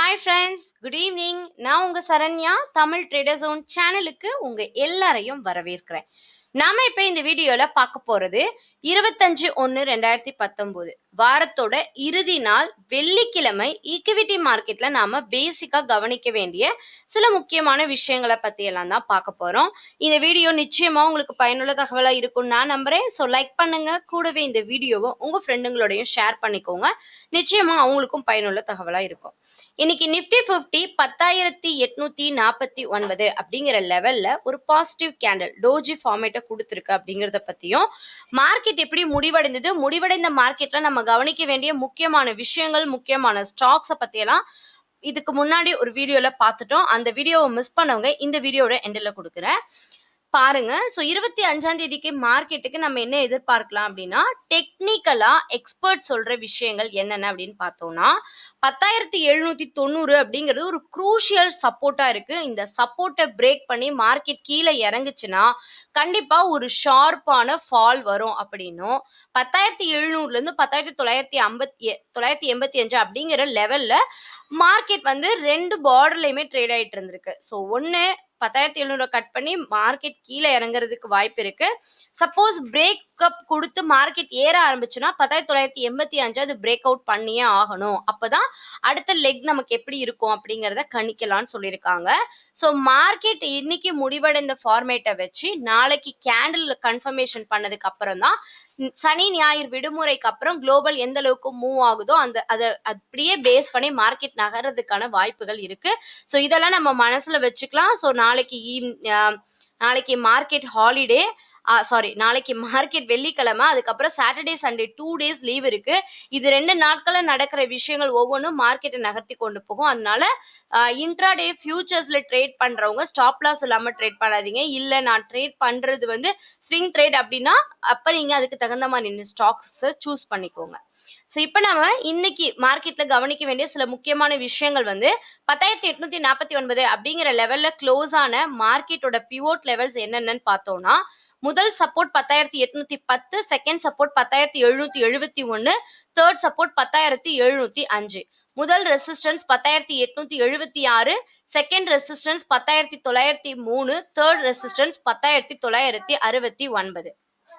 hi friends good evening நான் உங்க Saranya Tamil trader zone சேனலுக்கு உங்க எல்லாரையும் வரவேற்கிறேன் நாம இப்ப இந்த வீடியோல பார்க்க போறது இருபத்தஞ்சு ஒன்னு ரெண்டாயிரத்தி பத்தொன்பது வாரத்தோட இறுதி நாள் வெள்ளிக்கிழமை ஈக்விட்டி மார்க்கெட்ல நாம பேசிக்கா கவனிக்க வேண்டிய சில முக்கியமான விஷயங்களை பத்தி எல்லாம் தான் பார்க்க போறோம் இந்த வீடியோ நிச்சயமா உங்களுக்கு பயனுள்ள தகவலா இருக்கும்னு நான் நம்புறேன் ஸோ லைக் பண்ணுங்க கூடவே இந்த வீடியோவை உங்க ஃப்ரெண்டுங்களோடையும் ஷேர் பண்ணிக்கோங்க நிச்சயமா அவங்களுக்கும் பயனுள்ள தகவலா இருக்கும் இன்னைக்கு நிப்டி ஃபிஃப்டி பத்தாயிரத்தி எட்நூத்தி நாற்பத்தி ஒன்பது அப்படிங்கிற லெவல்ல ஒரு பாசிட்டிவ் கேண்டில் டோஜி ஃபார்மேட்டை கொடுத்துருக்கு அப்படிங்கிறத பத்தியும் மார்க்கெட் எப்படி முடிவடைந்தது முடிவடைந்த மார்க்கெட்ல நம்ம கவனிக்க வேண்டிய முக்கியமான விஷயங்கள் முக்கியமான ஸ்டாக்ஸை பத்தியெல்லாம் இதுக்கு முன்னாடி ஒரு வீடியோல பார்த்துட்டோம் அந்த வீடியோவை மிஸ் பண்ணவங்க இந்த வீடியோட எண்டில் கொடுக்குறேன் பாருங்க ஸோ இருபத்தி அஞ்சாம் தேதிக்கு மார்க்கெட்டுக்கு நம்ம என்ன எதிர்பார்க்கலாம் அப்படின்னா டெக்னிக்கலா எக்ஸ்பர்ட் சொல்ற விஷயங்கள் என்னென்ன அப்படின்னு பார்த்தோம்னா பத்தாயிரத்தி எழுநூத்தி தொண்ணூறு அப்படிங்கிறது ஒரு குரூஷியல் சப்போர்ட்டா இருக்கு இந்த சப்போர்ட்டை பிரேக் பண்ணி மார்க்கெட் கீழே இறங்குச்சுன்னா கண்டிப்பா ஒரு ஷார்ப்பான ஃபால் வரும் அப்படின்னும் பத்தாயிரத்தி எழுநூறுல இருந்து பத்தாயிரத்தி தொள்ளாயிரத்தி ஐம்பத்தி தொள்ளாயிரத்தி எண்பத்தி அஞ்சு அப்படிங்கிற லெவல்ல மார்க்கெட் வந்து ரெண்டு பார்டர்லயுமே ட்ரேட் ஆயிட்டு இருந்திருக்கு ஸோ ஒன்னு பத்தாயிரத்தி எழுநூறு கட் பண்ணி மார்க்கெட் கீழே இறங்குறதுக்கு வாய்ப்பு இருக்கு சப்போஸ் பிரேக் அப் கொடுத்து மார்க்கெட் ஏற ஆரம்பிச்சுன்னா பத்தாயிரத்தி தொள்ளாயிரத்தி எண்பத்தி அஞ்சு அது பிரேக் அவுட் பண்ணியே ஆகணும் அப்பதான் அடுத்த லெக் நமக்கு எப்படி இருக்கும் அப்படிங்கிறத கணிக்கலாம்னு சொல்லியிருக்காங்க ஸோ மார்க்கெட் இன்னைக்கு முடிவடைந்த ஃபார்மேட்டை வச்சு நாளைக்கு கேண்டில் கன்ஃபர்மேஷன் பண்ணதுக்கு அப்புறம் தான் சனி ஞாயிறு விடுமுறைக்கு அப்புறம் குளோபல் எந்த அளவுக்கு மூவ் ஆகுதோ அந்த அதை அப்படியே பேஸ் பண்ணி மார்க்கெட் நகர்றதுக்கான வாய்ப்புகள் இருக்கு ஸோ இதெல்லாம் நம்ம மனசுல வச்சுக்கலாம் ஸோ நாளைக்கு ஈவ் நாளைக்கு மார்க்கெட் ஹாலிடே சாரி நாளைக்கு மார்க்கெட் வெள்ளிக்கிழமை அதுக்கப்புறம் Saturday Sunday two days leave இருக்கு இது ரெண்டு நாட்கள்ல நடக்கிற விஷயங்கள் ஒவ்வொன்றும் மார்க்கெட்டை நகர்த்தி கொண்டு போகும் அதனால இன்ட்ராடே ஃபியூச்சர்ஸ்ல ட்ரேட் பண்றவங்க ஸ்டாப் லாஸ் இல்லாம ட்ரேட் பண்ணாதீங்க இல்ல நான் ட்ரேட் பண்றது வந்து ஸ்விங் ட்ரேட் அப்படின்னா அப்ப நீங்க அதுக்கு தகுந்த மாதிரி ஸ்டாக்ஸ் சூஸ் பண்ணிக்கோங்க ஸோ இப்போ நம்ம இன்னைக்கு மார்க்கெட்ல கவனிக்க வேண்டிய சில முக்கியமான விஷயங்கள் வந்து பத்தாயிரத்தி எட்நூத்தி நாற்பத்தி ஒன்பது அப்படிங்கிற லெவல்ல க்ளோஸ் ஆன மார்க்கெட்டோட பிவோட் லெவல்ஸ் என்னென்னு பார்த்தோம்னா முதல் சப்போர்ட் பத்தாயிரத்தி எட்நூத்தி பத்து செகண்ட் சப்போர்ட் பத்தாயிரத்தி எழுநூத்தி எழுபத்தி ஒன்னு தேர்ட் சப்போர்ட் பத்தாயிரத்தி எழுநூத்தி அஞ்சு முதல் ரெசிஸ்டன்ஸ் பத்தாயிரத்தி எட்நூத்தி எழுபத்தி ஆறு செகண்ட் ரெசிஸ்டன்ஸ் பத்தாயிரத்தி தொள்ளாயிரத்தி மூணு தேர்ட் ரெசிஸ்டன்ஸ் பத்தாயிரத்தி தொள்ளாயிரத்தி அறுபத்தி ஒன்பது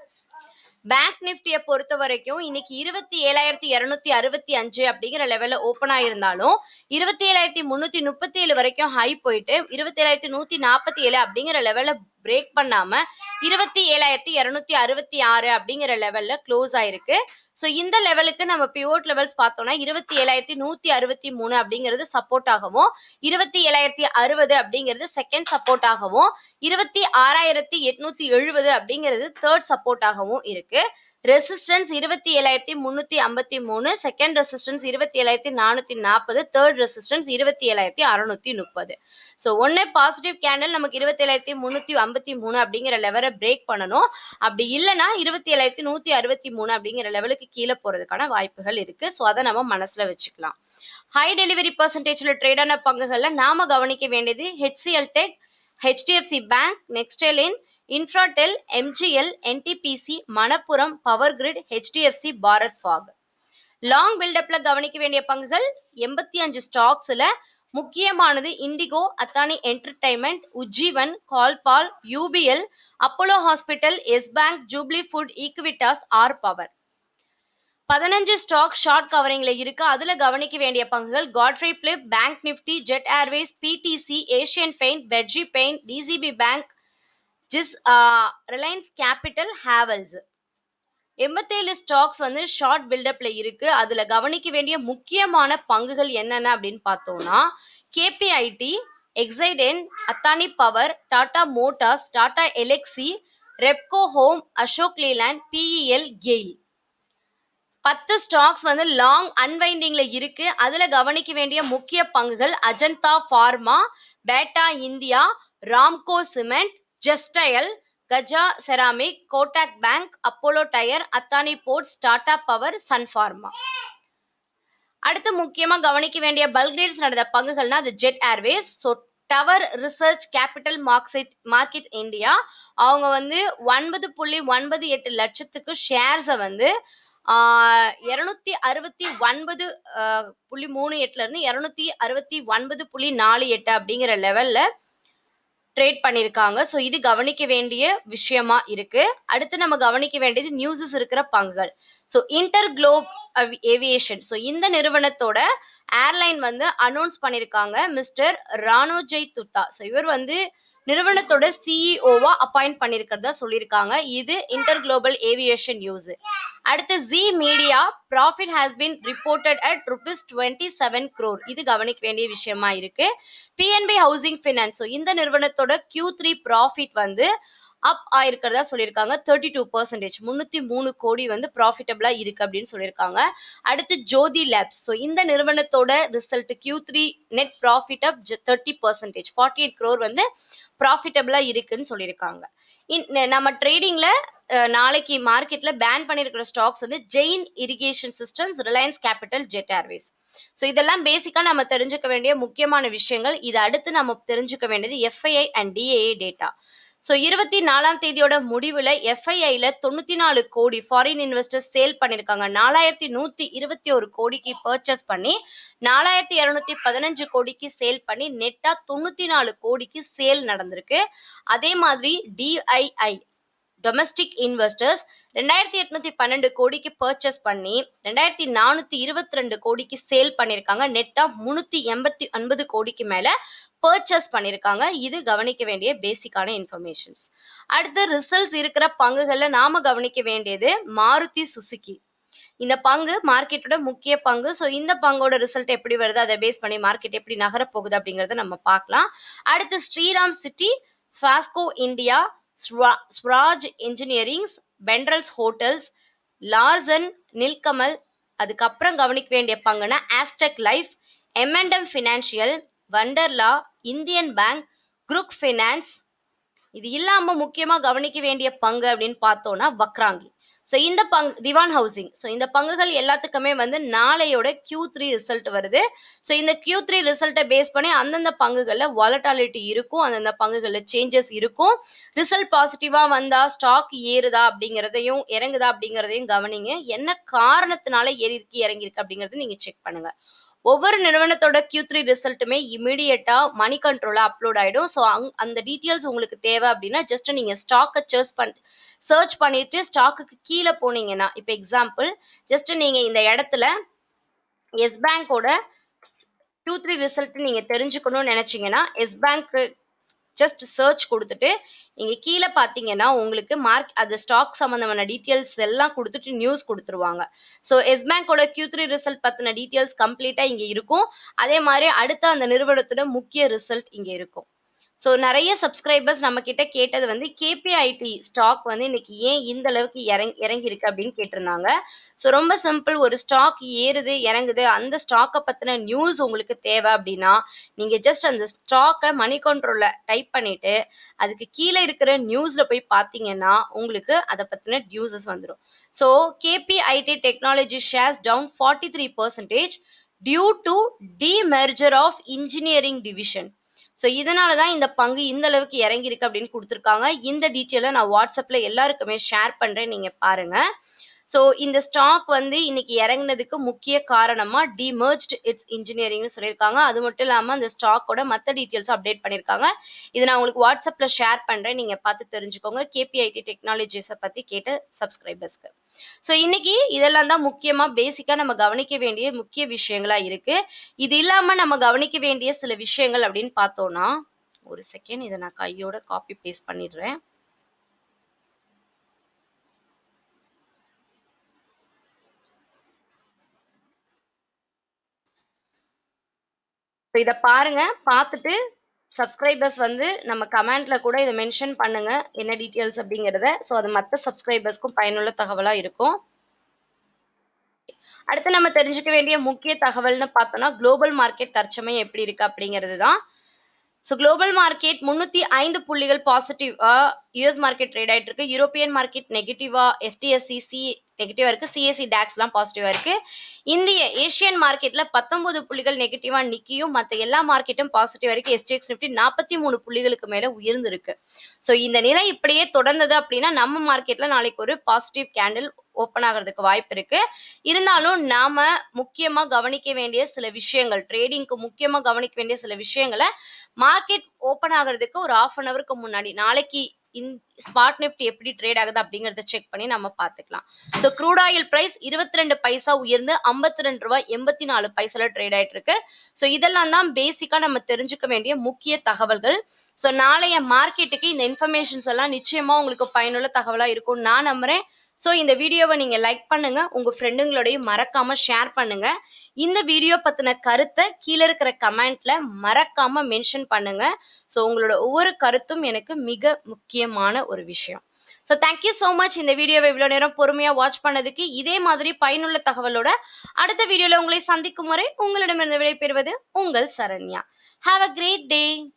பேங்க் நிப்டியை பொறுத்த வரைக்கும் இன்னைக்கு இருபத்தி ஏழாயிரத்தி இருநூத்தி அறுபத்தி அஞ்சு அப்படிங்கிற லெவல்ல ஓப்பன் ஆயிருந்தாலும் இருபத்தி ஏழாயிரத்தி முன்னூத்தி முப்பத்தி ஏழு வரைக்கும் ஹை போயிட்டு இருபத்தி ஏழாயிரத்தி நூத்தி நாற்பத்தி ஏழு அப்படிங்கிற லெவல்ல பிரேக் பண்ணாம இருபத்தி ஏழாயிரத்தி இருநூத்தி அறுபத்தி ஆறு அப்படிங்கிற லெவல்ல க்ளோஸ் ஆயிருக்கு ஸோ இந்த லெவலுக்கு நம்ம பிவோட் லெவல்ஸ் பார்த்தோம்னா இருபத்தி ஏழாயிரத்தி நூத்தி அறுபத்தி மூணு அப்படிங்கிறது சப்போர்ட் ஆகவும் இருபத்தி ஏழாயிரத்தி அறுபது அப்படிங்கிறது செகண்ட் சப்போர்ட் ஆகவும் இருபத்தி ஆறாயிரத்தி எட்நூத்தி எழுபது அப்படிங்கிறது தேர்ட் சப்போர்ட் ஆகவும் இருக்கு ரெசிஸ்டன்ஸ் இருபத்தி ஏழாயிரத்தி முன்னூத்தி ஐம்பத்தி மூணு செகண்ட் ரெசிஸ்டன்ஸ் இருபத்தி ஏழாயிரத்தி நானூத்தி நாற்பது தேர்ட் ரெசிஸ்டன்ஸ் இருபத்தி ஏழாயிரத்தி அறுநூத்தி முப்பது ஸோ ஒன்னு பாசிட்டிவ் கேண்டில் நமக்கு இருபத்தி ஏழாயிரத்தி முன்னூத்தி ஐம்பத்தி மூணு அப்படிங்கிற லெவலை பிரேக் பண்ணணும் அப்படி இல்லைன்னா இருபத்தி ஏழாயிரத்தி நூத்தி அறுபத்தி மூணு அப்படிங்கிற லெவலுக்கு கீழே போறதுக்கான வாய்ப்புகள் இருக்கு ஸோ அதை நம்ம மனசுல வச்சுக்கலாம் ஹை டெலிவரி பர்சன்டேஜ்ல ட்ரேடான பங்குகள்ல நாம கவனிக்க வேண்டியது ஹெச்சிஎல் டெக் ஹெச்டிஎஃப்சி பேங்க் நெக்ஸ்டெலின் Infratel MGL NTPC Manappuram power grid HDFC Bharat ஃபாக் லாங் பில்டப்ல கவனிக்க வேண்டிய பங்குகள் எண்பத்தி அஞ்சு ஸ்டாக்ஸ்ல முக்கியமானது இண்டிகோ அத்தானி என்டர்டைன்மெண்ட் உஜ்ஜீவன் கால்பால் UPL Apollo hospital Yes bank jubilee food Equitas R power பதினஞ்சு ஸ்டாக் ஷார்ட் கவரிங்ல இருக்கு அதுல கவனிக்க வேண்டிய பங்குகள் Godfrey Phillips bank Nifty Jet Airways PTC Asian paint பெட்ஜி பெயிண்ட் டிசிபி பேங்க் ஜிஸ் ரிலையன்ஸ் கேபிட்டல் ஹேவல்ஸ் எண்பத்தேழு ஸ்டாக்ஸ் வந்து ஷார்ட் பில்டப்ல இருக்கு அதுல கவனிக்க வேண்டிய முக்கியமான பங்குகள் என்னென்ன அப்படின்னு பார்த்தோம்னா கேபிஐடி எக்ஸைடென் Adani power Tata motors Tata Elxsi Repco home Ashok Leyland BEL GAIL பத்து ஸ்டாக்ஸ் வந்து லாங் அன்வைண்டிங்ல இருக்கு அதுல கவனிக்க வேண்டிய முக்கிய பங்குகள் Ajanta pharma Bata India Ramco cement Justdial கஜா ceramic Kotak bank Apollo tyre Adani ports Tata power Sun pharma அடுத்து முக்கியமா கவனிக்க வேண்டிய பல்க்டேட்ஸ் நடந்த பங்குகள்னா அது Jet Airways so Tower research capital markets market India அவங்க வந்து ஒன்பது புள்ளி ஒன்பது எட்டு லட்சத்துக்கு ஷேர்ஸை வந்து இரநூத்தி அறுபத்தி ஒன்பது ஆஹ், புள்ளி மூணு எட்டுல இருந்து இரநூத்தி அறுபத்தி ஒன்பது புள்ளி நாலு எட்டு அப்படிங்கிற லெவல்ல ட்ரேட் பண்ணியிருக்காங்க ஸோ இது கவனிக்க வேண்டிய விஷயமா இருக்கு அடுத்து நம்ம கவனிக்க வேண்டியது நியூஸஸ் இருக்கிற பங்குகள் so Inter Globe Aviation so இந்த நிறுவனத்தோட ஏர்லைன் வந்து அனௌன்ஸ் பண்ணியிருக்காங்க மிஸ்டர் ரானோஜெய் துத்தா ஸோ இவர் வந்து நிறுவனத்தோட சிஇஓவா அப்பாயிண்ட் பண்ணியிருக்கிறதா சொல்லியிருக்காங்க இது இன்டர் குளோபல் ஏவியேஷன் நியூஸ் அடுத்து Zee media profit has been reported at rupees twenty seven crore இது கவனிக்க வேண்டிய விஷயமா இருக்கு பிஎன்பி ஹவுசிங் ஃபினான்ஸ் ஸோ இந்த நிறுவனத்தோட Q3 த்ரீ ப்ராஃபிட் வந்து அப் ஆயிருக்கிறதா சொல்லியிருக்காங்க தேர்ட்டி டூ பர்சன்டேஜ் முந்நூற்றி மூணு கோடி வந்து ப்ராஃபிட்டபிளா இருக்கு அப்படின்னு சொல்லியிருக்காங்க அடுத்து ஜோதி லேப்ஸ் ஸோ இந்த நிறுவனத்தோட result Q3 three net profit up thirty percentage forty eight crore வந்து ப்ராஃபிட்டபிளா இருக்குன்னு சொல்லியிருக்காங்க இன்- நம்ம ட்ரேடிங்ல நாளைக்கு மார்க்கெட்ல பேன் பண்ணியிருக்கிற ஸ்டாக்ஸ் வந்து Jain irrigation systems Reliance capital Jet Airways so இதெல்லாம் பேசிக்கா நம்ம தெரிஞ்சுக்க வேண்டிய முக்கியமான விஷயங்கள் இது அடுத்து நம்ம தெரிஞ்சுக்க வேண்டியது FII and DII data so இருபத்தி நாலாம் தேதியோட முடிவில் எஃப்ஐஐல தொண்ணூற்றி நாலு கோடி ஃபாரின் இன்வெஸ்டர்ஸ் சேல் பண்ணியிருக்காங்க நாலாயிரத்தி நூற்றி இருபத்தி ஒரு கோடிக்கு பர்ச்சேஸ் பண்ணி நாலாயிரத்தி இரநூத்தி பதினஞ்சு கோடிக்கு சேல் பண்ணி நெட்டா தொண்ணூற்றி நாலு கோடிக்கு சேல் நடந்திருக்கு அதே மாதிரி டிஐஐ டொமஸ்டிக் இன்வெஸ்டர்ஸ் ரெண்டாயிரத்தி எட்நூத்தி பன்னெண்டு கோடிக்கு பர்ச்சேஸ் பண்ணி ரெண்டாயிரத்தி நானூத்தி இருபத்தி ரெண்டு கோடிக்கு சேல் பண்ணியிருக்காங்க நெட்டா முன்னூத்தி எண்பத்தி ஒன்பது கோடிக்கு மேல பர்ச்சேஸ் பண்ணியிருக்காங்க இது கவனிக்க வேண்டிய பேசிக்கான இன்ஃபர்மேஷன்ஸ் அடுத்து ரிசல்ட்ஸ் இருக்கிற பங்குகள்ல நாம கவனிக்க வேண்டியது மாருதி சுசுகி இந்த பங்கு மார்க்கெட்டோட முக்கிய பங்கு ஸோ இந்த பங்கோட ரிசல்ட் எப்படி வருது அதை பேஸ் பண்ணி மார்க்கெட் எப்படி நகரப் போகுது அப்படிங்கறத நம்ம பார்க்கலாம் அடுத்து ஸ்ரீராம் சிட்டி ஃபாஸ்கோ இந்தியா ஸ்வா- ஸ்வராஜ் இன்ஜினியரிங்ஸ் பென்ட்ரல்ஸ் ஹோட்டல்ஸ் லார்சன் நில்கமல் அதுக்கப்புறம் கவனிக்க வேண்டிய பங்குனா ஆஸ்டெக் லைஃப் எம்என்டம் financial Wonderla Indian bank Gruh finance இது இல்லாம முக்கியமா கவனிக்க வேண்டிய பங்கு அப்படின்னு பார்த்தோம்னா வக்ராங்கி ஸோ இந்த பங்கு திவான் ஹவுசிங் ஸோ இந்த பங்குகள் எல்லாத்துக்குமே வந்து நாளையோட Q3 த்ரீ ரிசல்ட் வருது ஸோ இந்த Q3 த்ரீ ரிசல்ட்டை பேஸ் பண்ணி அந்தந்த பங்குகளில் வாலட்டாலிட்டி இருக்கும் அந்தந்த பங்குகளில் சேஞ்சஸ் இருக்கும் ரிசல்ட் பாசிட்டிவாக வந்தா ஸ்டாக் ஏறுதா அப்படிங்கிறதையும் இறங்குதா அப்படிங்கிறதையும் கவனிங்க என்ன காரணத்தினால ஏறி இருக்கு இறங்கியிருக்கு அப்படிங்கறத நீங்க செக் பண்ணுங்க ஒவ்வொரு நிறுவனத்தோட Q3 த்ரீ ரிசல்ட்டுமே இமீடியட்டா மணி கண்ட்ரோலா அப்லோட் ஆயிடும் ஸோ அந்த டீட்டெயில்ஸ் உங்களுக்கு தேவை அப்படின்னா ஜஸ்ட் நீங்க ஸ்டாக்கை சர்ச் பண் சர்ச் பண்ணிட்டு ஸ்டாக்குக்கு கீழே போனீங்கன்னா இப்போ எக்ஸாம்பிள் ஜஸ்ட் நீங்க இந்த இடத்துல எஸ் பேங்கோட Q3 த்ரீ ரிசல்ட் நீங்க தெரிஞ்சுக்கணும்னு நினைச்சீங்கன்னா எஸ் பேங்க் ஜஸ்ட் சர்ச் கொடுத்துட்டு இங்க கீழே பார்த்தீங்கன்னா உங்களுக்கு மார்க் அது ஸ்டாக் சம்மந்தமான டீட்டெயில்ஸ் எல்லாம் கொடுத்துட்டு நியூஸ் கொடுத்துருவாங்க ஸோ எஸ் பேங்கோட Q3 த்ரீ ரிசல்ட் பற்றின டீட்டெயில்ஸ் கம்ப்ளீட்டாக இங்கே இருக்கும் அதே மாதிரி அடுத்த அந்த நிறுவனத்தோட முக்கிய ரிசல்ட் இங்கே இருக்கும் ஸோ நிறைய சப்ஸ்கிரைபர்ஸ் நம்ம கிட்ட கேட்டது வந்து கேபிஐடி ஸ்டாக் வந்து இன்னைக்கு ஏன் இந்த அளவுக்கு இறங்கி இறங்கி இருக்கு அப்படின்னு கேட்டிருந்தாங்க ஸோ ரொம்ப சிம்பிள் ஒரு ஸ்டாக் ஏறுது இறங்குது அந்த ஸ்டாக்கை பற்றின நியூஸ் உங்களுக்கு தேவை அப்படின்னா நீங்கள் ஜஸ்ட் அந்த ஸ்டாக்கை மணி கண்ட்ரோலில் டைப் பண்ணிட்டு அதுக்கு கீழே இருக்கிற நியூஸ்ல போய் பார்த்தீங்கன்னா உங்களுக்கு அதை பற்றின நியூஸஸ் வந்துடும் so KPIT technology shares down forty three percentage due to demerger of engineering division so இதனால தான் இந்த பங்கு இந்த அளவுக்கு இறங்கியிருக்கு அப்படின்னு கொடுத்துருக்காங்க இந்த டீட்டெயிலை நான் வாட்ஸ்அப்பில் எல்லாருக்குமே ஷேர் பண்ணுறேன் நீங்கள் பாருங்கள் ஸோ இந்த ஸ்டாக் வந்து இன்னைக்கு இறங்குனதுக்கு முக்கிய காரணமா டிமர்ஜ்ட் இட்ஸ் இன்ஜினியரிங்னு சொல்லியிருக்காங்க அது மட்டும் இல்லாமல் அந்த ஸ்டாக்கோட மற்ற டீட்டெயில்ஸும் அப்டேட் பண்ணியிருக்காங்க இதை நான் உங்களுக்கு வாட்ஸ்அப்பில் ஷேர் பண்ணுறேன் நீங்கள் பார்த்து தெரிஞ்சுக்கோங்க கேபிஐடி டெக்னாலஜிஸை பற்றி கேட்ட சப்ஸ்கிரைபர்ஸ்க்கு ஸோ இன்னைக்கு இதெல்லாம் தான் முக்கியமாக பேசிக்காக நம்ம கவனிக்க வேண்டிய முக்கிய விஷயங்களா இருக்கு இது இல்லாமல் நம்ம கவனிக்க வேண்டிய சில விஷயங்கள் அப்படின்னு பார்த்தோம்னா ஒரு செகண்ட் இதை நான் கையோட காப்பி பேஸ்ட் பண்ணிடுறேன் ஸோ இதை பாருங்க பார்த்துட்டு சப்ஸ்கிரைபர்ஸ் வந்து நம்ம கமெண்ட்ல கூட இதை மென்ஷன் பண்ணுங்க என்ன டீட்டெயில்ஸ் அப்படிங்கிறத ஸோ அது மற்ற சப்ஸ்கிரைபர்ஸ்க்கும் பயனுள்ள தகவலாக இருக்கும் அடுத்து நம்ம தெரிஞ்சுக்க வேண்டிய முக்கிய தகவல்னு பார்த்தோம்னா குளோபல் மார்க்கெட் தற்சமயம் எப்படி இருக்கு அப்படிங்கிறது தான் ஸோ குளோபல் மார்க்கெட் முந்நூற்றி ஐந்து புள்ளிகள் பாசிட்டிவா யூஎஸ் மார்க்கெட் ட்ரேட் ஆயிட்டு இருக்கு யூரோப்பியன் மார்க்கெட் நெகட்டிவா எஃப்டிஎஸ்சி சி நெகட்டிவா இருக்கு சிஎஸ்சி டேக்ஸ்லாம் பாசிட்டிவா இருக்கு இந்திய ஏஷியன் மார்க்கெட்ல பத்தொன்பது புள்ளிகள் நெகட்டிவா நிக்கியும் மற்ற எல்லா மார்க்கெட்டும் பாசிட்டிவா இருக்கு எஸ்டிஎக்ஸ் நிஃப்டி நாற்பத்தி மூணு புள்ளிகளுக்கு மேல உயர்ந்திருக்கு ஸோ இந்த நிலை இப்படியே தொடர்ந்தது அப்படின்னா நம்ம மார்க்கெட்ல நாளைக்கு ஒரு பாசிட்டிவ் கேண்டில் ஓப்பன் ஆகிறதுக்கு வாய்ப்பு இருக்கு இருந்தாலும் நாம முக்கியமா கவனிக்க வேண்டிய சில விஷயங்கள் ட்ரேடிங்க்கு முக்கியமா கவனிக்க வேண்டிய சில விஷயங்களை மார்க்கெட் ஓப்பன் ஆகிறதுக்கு ஒரு ஆஃப் அன் ஹவருக்கு முன்னாடி நாளைக்கு இன் ஸ்பாட் நிஃப்டி எப்படி ட்ரேட் ஆகுது அப்படிங்கறத செக் பண்ணி நம்ம பார்த்துக்கலாம் ஸோ க்ரூட் ஆயில் பிரைஸ் இருபத்தி ரெண்டு பைசா உயர்ந்து ஐம்பத்தி ரெண்டு ரூபாய் எண்பத்தி நாலு பைசால ட்ரேட் ஆயிட்டு இருக்கு ஸோ இதெல்லாம் தான் பேசிக்கா நம்ம தெரிஞ்சுக்க வேண்டிய முக்கிய தகவல்கள் ஸோ நாளைய மார்க்கெட்டுக்கு இந்த இன்ஃபர்மேஷன்ஸ் எல்லாம் நிச்சயமா உங்களுக்கு பயனுள்ள தகவலா இருக்கும் நான் நம்புறேன் ஸோ இந்த வீடியோவை நீங்க லைக் பண்ணுங்க உங்க ஃப்ரெண்டுங்களோடையும் மறக்காம ஷேர் பண்ணுங்க இந்த வீடியோ பத்தின கருத்தை கீழே இருக்கிற கமெண்ட்ல மறக்காம மென்ஷன் பண்ணுங்க ஸோ உங்களோட ஒவ்வொரு கருத்தும் எனக்கு மிக முக்கியமான ஒரு விஷயம் ஸோ தேங்க்யூ ஸோ மச் இந்த வீடியோவை இவ்வளோ நேரம் பொறுமையாக வாட்ச் பண்ணதுக்கு இதே மாதிரி பயனுள்ள தகவலோட அடுத்த வீடியோவில் உங்களை சந்திக்கும் வரை உங்களிடமிருந்து விடைபெறுவது உங்கள் Saranya have a great day